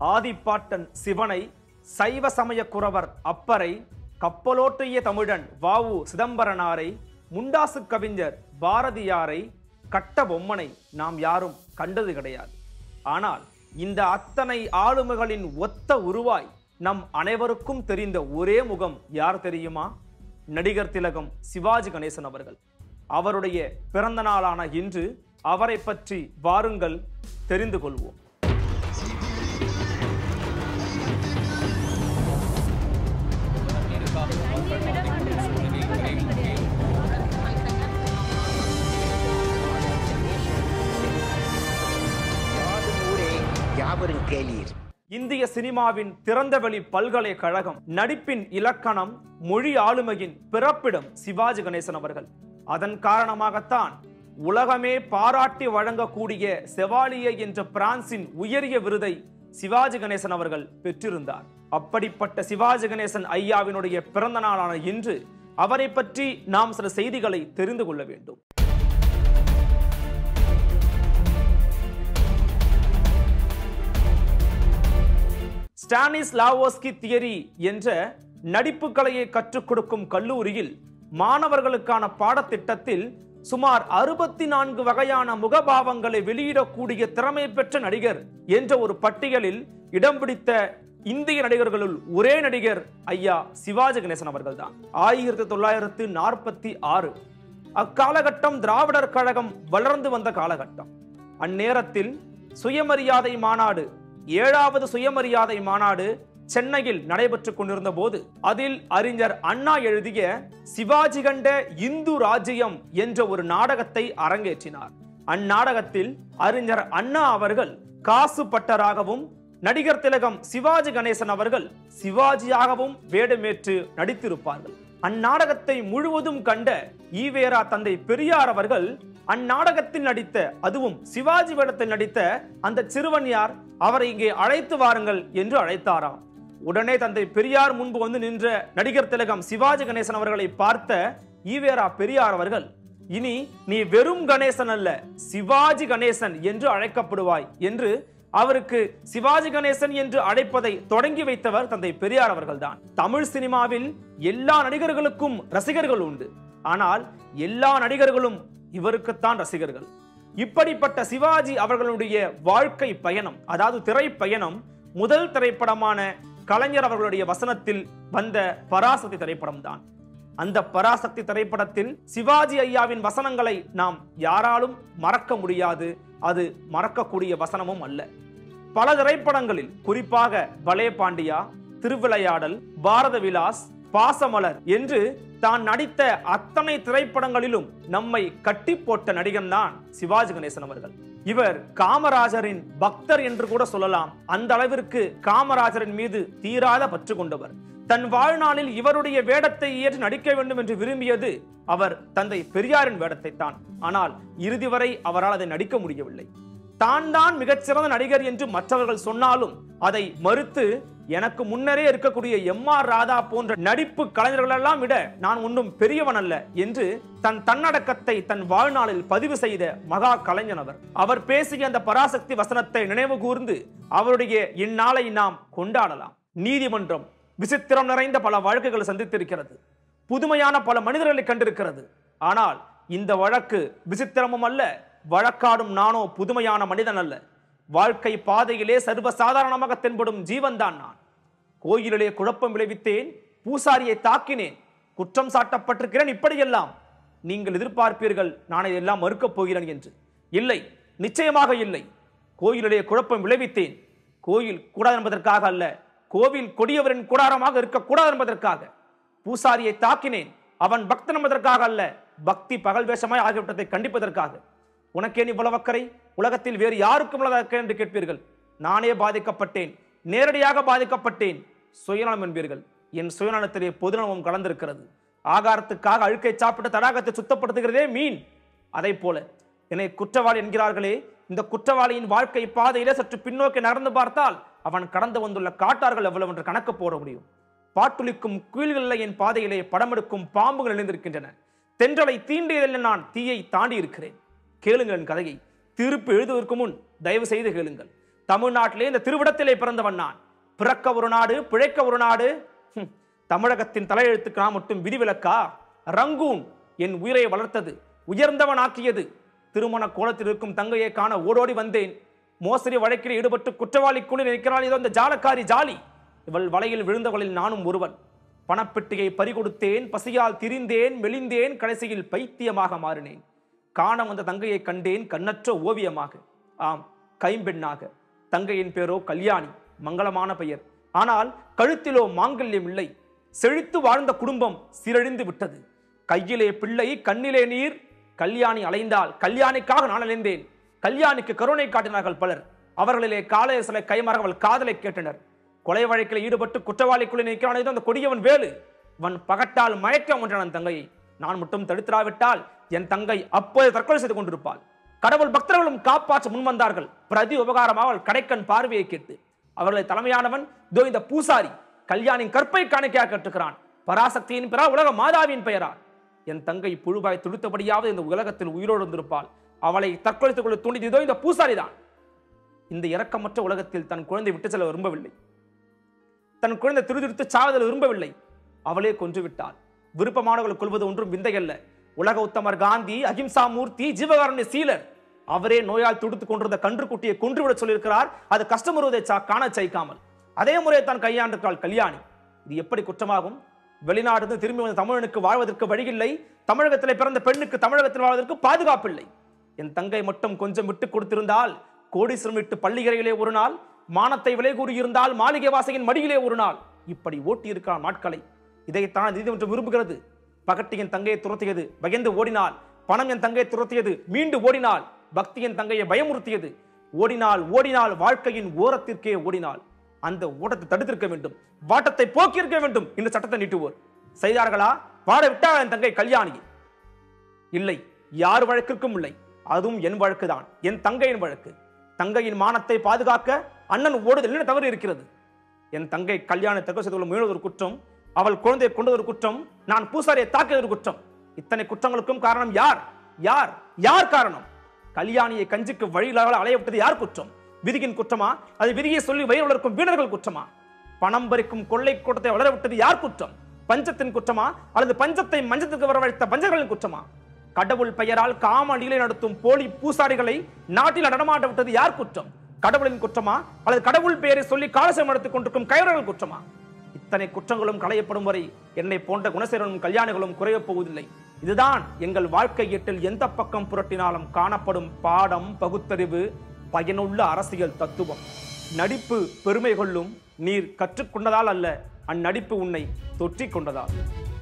ஆதிப்பாட்டன் சிவனை சைவ சமய குறவர் அப்பரை கப்பலோட்டிய தமிழன் வாவு சிதம்பரனாரை முண்டாசு கவிஞர் பாரதியாரை கட்ட பொம்மனை நாம் யாரும் கண்டது கிடையாது ஆனால் இந்த அத்தனை ஆளுமைகளின் ஒத்த உருவாய் நம் அனைவருக்கும் தெரிந்த ஒரே முகம் யார் தெரியுமா நடிகர் திலகம் சிவாஜி கணேசன் அவர்கள் அவருடைய பிறந்த நாளான இன்று அவரை பற்றி வாருங்கள் தெரிந்து கொள்வோம் யாதும் ஊரே யாவரும் கேளீர் இந்திய சினிமாவின் திறந்தவெளி பல்கலைக்கழகம் நடிப்பின் இலக்கணம் மொழி ஆளுமையின் பிறப்பிடம் சிவாஜி கணேசன் அவர்கள் அதன் காரணமாகத்தான் உலகமே பாராட்டி வழங்கக்கூடிய செவாலியே என்ற பிரான்சின் உயரிய விருதை சிவாஜி கணேசன் அவர்கள் பெற்றிருந்தார் அப்படிப்பட்ட சிவாஜி கணேசன் ஐயாவினுடைய பிறந்த நாளான இன்று அவரை பற்றி நாம் சில செய்திகளை தெரிந்து கொள்ள வேண்டும் ஸ்டானிஸ் லாவோஸ்கி தியரி என்ற நடிப்பு கலையை கற்றுக் கொடுக்கும் கல்லூரியில் மாணவர்களுக்கான பாடத்திட்டத்தில் சுமார் அறுபத்தி நான்கு வகையான முகபாவங்களை வெளியிடக்கூடிய திறமை பெற்ற நடிகர் என்ற ஒரு பட்டியலில் இடம் பிடித்த இந்திய நடிகர்களுள் ஒரே நடிகர் ஐயா சிவாஜி கணேசன் அவர்கள்தான் ஆயிரத்தி தொள்ளாயிரத்து நாற்பத்தி ஆறு அக்காலகட்டம் திராவிடர் கழகம் வளர்ந்து வந்த காலகட்டம் அந்நேரத்தில் சுயமரியாதை மாநாடு ஏழாவது சுயமரியாதை மாநாடு சென்னையில் நடைபெற்றுக் கொண்டிருந்த போது அதில் அறிஞர் அண்ணா எழுதிய சிவாஜி கண்ட இந்து ராஜ்யம் என்ற ஒரு நாடகத்தை அரங்கேற்றினார் அந்நாடகத்தில் அறிஞர் அண்ணா அவர்கள் காசு பட்டராகவும் நடிகர் திலகம் சிவாஜி கணேசன் அவர்கள் சிவாஜியாகவும் வேடமேற்று நடித்திருப்பார்கள் அந்நாடகத்தை முழுவதும் கண்ட ஈவேரா தந்தை பெரியார் அவர்கள் அந்நாடகத்தில் நடித்த அதுவும் சிவாஜி வேடத்தில் நடித்த அந்த சிறுவன் யார் அவரை இங்கே அழைத்து வாருங்கள் என்று அழைத்தாராம் உடனே தந்தை பெரியார் முன்பு வந்து நின்ற நடிகர் திலகம் சிவாஜி கணேசன் அவர்களை பார்த்த ஈவேரா பெரியார் அவர்கள் இனி நீ வெறும் கணேசன் அல்ல சிவாஜி கணேசன் என்று அழைக்கப்படுவாய் என்று அவருக்கு சிவாஜி கணேசன் என்று அழைப்பதை தொடங்கி வைத்தவர் தந்தை பெரியார் அவர்கள்தான் தமிழ் சினிமாவில் எல்லா நடிகர்களுக்கும் ரசிகர்கள் உண்டு ஆனால் எல்லா நடிகர்களும் இவருக்குத்தான் ரசிகர்கள் இப்படிப்பட்ட சிவாஜி அவர்களுடைய வாழ்க்கை பயணம் அதாவது திரைப்பயணம் முதல் திரைப்படமான கலைஞர் அவர்களுடைய வசனத்தில் வந்த பராசக்தி திரைப்படம் தான் அந்த பராசக்தி திரைப்படத்தில் சிவாஜி ஐயாவின் வசனங்களை நாம் யாராலும் மறக்க முடியாது அது மறக்கக்கூடிய வசனமும் அல்ல பல திரைப்படங்களில் குறிப்பாக பலே பாண்டியா திருவிளையாடல் பாரத விலாஸ் பாசமலர் என்று தான் நடித்த அத்தனை திரைப்படங்களிலும் நம்மை கட்டி போட்ட நடிகன் தான் சிவாஜி கணேசன் அவர்கள் இவர் காமராஜரின் பக்தர் என்று கூட சொல்லலாம் அந்த அளவிற்கு காமராஜரின் மீது தீராத பற்று கொண்டவர் தன் வாழ்நாளில் இவருடைய வேடத்தை ஏற்று நடிக்க வேண்டும் என்று விரும்பியது அவர் தந்தை பெரியாரின் வேடத்தை தான் ஆனால் இறுதி வரை அவரால் அதை நடிக்க முடியவில்லை தான் தான் மிகச்சிறந்த நடிகர் என்று மற்றவர்கள் சொன்னாலும் அதை மறுத்து எனக்கு முன்னரே இருக்கக்கூடிய எம் ஆர் ராதா போன்ற நடிப்பு கலைஞர்களெல்லாம் விட நான் ஒன்றும் பெரியவன் அல்ல என்று தன் தன்னடக்கத்தை தன் வாழ்நாளில் பதிவு செய்த மகா கலைஞன் அவர் அவர் பேசிய அந்த பராசக்தி வசனத்தை நினைவு கூர்ந்து அவருடைய இந்நாளை நாம் கொண்டாடலாம் நீதிமன்றம் விசித்திரம் நிறைந்த பல வழக்குகளை சந்தித்திருக்கிறது புதுமையான பல மனிதர்களை கண்டிருக்கிறது ஆனால் இந்த வழக்கு விசித்திரமும் அல்ல வழக்காடும் நானோ புதுமையான மனிதன் அல்ல வாழ்க்கை பாதையிலே சர்வசாதாரணமாக தென்படும் ஜீவன்தான் நான் கோயிலிலே குழப்பம் விளைவித்தேன் பூசாரியை தாக்கினேன் குற்றம் சாட்டப்பட்டிருக்கிறேன் இப்படியெல்லாம் நீங்கள் எதிர்பார்ப்பீர்கள் நான் இதையெல்லாம் மறுக்கப் போகிறேன் என்று இல்லை நிச்சயமாக இல்லை கோயிலிலே குழப்பம் விளைவித்தேன் கோயில் கூடாது என்பதற்காக அல்ல கோவில் கொடியவரின் கூடாரமாக இருக்கக்கூடாது என்பதற்காக பூசாரியை தாக்கினேன் அவன் பக்தன் என்பதற்காக அல்ல பக்தி பகல் வேஷமாய் ஆகிவிட்டதை கண்டிப்பதற்காக உனக்கேன் இவ்வளவு அக்கறை உலகத்தில் வேறு யாருக்கும் இவ்வளவு அக்கறை என்று கேட்பீர்கள் நானே பாதிக்கப்பட்டேன் நேரடியாக பாதிக்கப்பட்டேன் சுயநலம் என்பீர்கள் என் சுயநலத்திலே பொதுநலமும் கலந்திருக்கிறது ஆகாரத்துக்காக அழுக்கை சாப்பிட்டு தடாகத்தை சுத்தப்படுத்துகிறதே மீன் அதை போல என்னை குற்றவாளி என்கிறார்களே இந்த குற்றவாளியின் வாழ்க்கை பாதையிலே சற்று பின்னோக்கி நடந்து பார்த்தால் அவன் கடந்து வந்துள்ள காட்டார்கள் எவ்வளவு என்று கணக்கு போட முடியும் பாட்டுளிக்கும் குயில்களில் என் பாதையிலே படமெடுக்கும் பாம்புகள் எழுந்திருக்கின்றன தென்றலை தீண்டியதில் நான் தீயை தாண்டி இருக்கிறேன் கேளுங்கள் என் கதையை திருப்பி எழுதுவதற்கு முன் தயவு செய்து கேளுங்கள் தமிழ்நாட்டிலே இந்த திருவிடத்திலே பிறந்தவன் நான் பிறக்க ஒரு நாடு பிழைக்க ஒரு நாடு ஹம், தமிழகத்தின் தலையெழுத்துக்கு நான் மட்டும் விதிவிலக்கா ரங்கூன் என் உயிரை வளர்த்தது உயர்ந்தவனாக்கியது திருமண கோலத்தில் இருக்கும் தங்கையை காண ஓடோடி வந்தேன் மோசடி வழக்கில் ஈடுபட்டு குற்றவாளி குழி நிற்கிறாள் இதோ இந்த ஜாலக்காரி ஜாலி இவள் வலையில் விழுந்தவளில் நானும் ஒருவன் பணப்பெட்டியை பறிகொடுத்தேன் பசியால் திரிந்தேன் மெலிந்தேன் கடைசியில் பைத்தியமாக மாறினேன் காண வந்த தங்கையை கண்டேன் கண்ணற்ற ஓவியமாக ஆம் கைம்பெண்ணாக தங்கையின் பேரோ கல்யாணி மங்களமான பெயர் ஆனால் கழுத்திலோ மாங்கல்யம் இல்லை செழித்து வாழ்ந்த குடும்பம் சீரழிந்து விட்டது கையிலே பிள்ளை கண்ணிலே நீர் கல்யாணி அலைந்தால் கல்யாணிக்காக நான் அலைந்தேன் கல்யாணிக்கு கருணை காட்டினார்கள் பலர் அவர்களிலே காலைய சில கைமாற அவள் காதலை கேட்டனர் கொலை வழக்கில் ஈடுபட்டு குற்றவாளிக்குள்ளே நிற்கிறான் இது அந்த கொடியவன் வேலு இவன் பகட்டால் மயக்கம் ஒன்றான் தங்கையை நான் மட்டும் தடுத்திராவிட்டால் என் தங்கை அப்போது தற்கொலை செய்து கொண்டிருப்பாள் கடவுள் பக்தர்களும் காப்பாற்ற முன்வந்தார்கள் பிரதி உபகாரமாக அவள் கடைக்கண் பார்வையை கேட்டு அவர்களை தலைமையானவன் இதோ இந்த பூசாரி கல்யாணின் கற்பை காணிக்கையாக கட்டுகிறான் பராசக்தியின் பெறா உலக மாதாவின் பெயரால் என் தங்கை புழுவாய் துடித்தபடியாவது இந்த உலகத்தில் உயிரோடு இருந்திருப்பாள் அவளை தற்கொலைத்துக் கொள்ள தூண்டியது இதோ இந்த பூசாரி தான் இந்த இரக்கமற்ற உலகத்தில் தன் குழந்தை விட்டு செல்ல விரும்பவில்லை தன் குழந்தை திருதிருத்து சாவதில் விரும்பவில்லை அவளே கொன்று விட்டாள் விருப்பமானவர்கள் கொள்வது ஒன்றும் விந்தையல்ல உலக உத்தமர் காந்தி அகிம்சா மூர்த்தி ஜீவகாருண்ய சீலர் அவரே நோயால் துடித்துக் கொண்டிருந்த கன்றுக்குட்டியை கொன்றுவிட சொல்லியிருக்கிறார் அது கஷ்டம் வருவதை சா காண சைக்காமல் அதே முறையை தான் கையாண்டிருக்கிறாள் கல்யாணி இது எப்படி குற்றமாகும் வெளிநாடு திரும்பி வந்த தமிழனுக்கு வாழ்வதற்கு வழியில்லை தமிழகத்திலே பிறந்த பெண்ணுக்கு தமிழகத்தில் வாழ்வதற்கு பாதுகாப்பில்லை என் தங்கை மட்டும் கொஞ்சம் விட்டு கொடுத்திருந்தால் கோடீஸ்வரம் விட்டு பள்ளிகரையிலே ஒரு நாள் மானத்தை விலை கூறியிருந்தால் மாளிகை வாசையின் மடியிலே ஒரு நாள் இப்படி ஓட்டி இருக்கிறான் நாட்களை இதைத்தான் நீதிமன்றம் விரும்புகிறது பகட்டி என் தங்கையை துரத்தியது பயந்து ஓடினாள் பணம் என் தங்கையை துரத்தியது மீண்டு ஓடினாள் பக்தி என் தங்கையை பயமுறுத்தியது ஓடினாள் ஓடினாள் வாழ்க்கையின் ஓரத்திற்கே ஓடினாள் அந்த ஓட்டத்தை தடுத்திருக்க வேண்டும் வாட்டத்தை போக்கியிருக்க வேண்டும் இந்த சட்டத்தை நீட்டுவோர் செய்தார்களா வாட விட்டாள் என் தங்கை கல்யாணி இல்லை யார் வழக்கிற்கும் இல்லை அதுவும் என் வழக்குதான் என் தங்கையின் வழக்கு தங்கையின் மானத்தை பாதுகாக்க அண்ணன் ஓடுதல் என்ன தவறு இருக்கிறது என் தங்கை கல்யாண தகவல் செய்து கொள்ள முயல்வது ஒரு குற்றம் அவள் குழந்தையை கொண்டது ஒரு குற்றம் நான் பூசாரியை தாக்கியது ஒரு குற்றம் இத்தனை குற்றங்களுக்கும் காரணம் யார் யார் யார் காரணம் கல்யாணியை கஞ்சிக்கு வழியிலாக அலைய விட்டது யார் குற்றம் விதியின் குற்றமா அது விதியை சொல்லி வயிறு வளர்க்கும் வீரர்கள் குற்றமா பணம் பறிக்கும் கொள்ளை கூட்டத்தை வளர விட்டது யார் குற்றம் பஞ்சத்தின் குற்றமா அல்லது பஞ்சத்தை மஞ்சத்துக்கு வரவழைத்த பஞ்சர்களின் குற்றமா கடவுள் பெயரால் காம லீலை நடத்தும் போலி பூசாரிகளை நாட்டில் நடமாட்ட விட்டது யார் குற்றம் கடவுளின் குற்றமா அல்லது கடவுள் பெயரை சொல்லி காலசம் நடத்திக் கொண்டிருக்கும் கைவர்கள் குற்றமா இத்தனை குற்றங்களும் களையப்படும் வரை என்னை போன்ற குணசேரனும் கல்யாணிகளும் குறையப் போவதில்லை இதுதான் எங்கள் வாழ்க்கை எட்டில் எந்த பக்கம் புரட்டினாலும் காணப்படும் பாடம் பகுத்தறிவு பயனுள்ள அரசியல் தத்துவம் நடிப்பு பெருமை கொள்ளும் நீர் கற்றுக்கொண்டதால் அல்ல அந்நடிப்பு உன்னை தொற்றிக் கொண்டதால்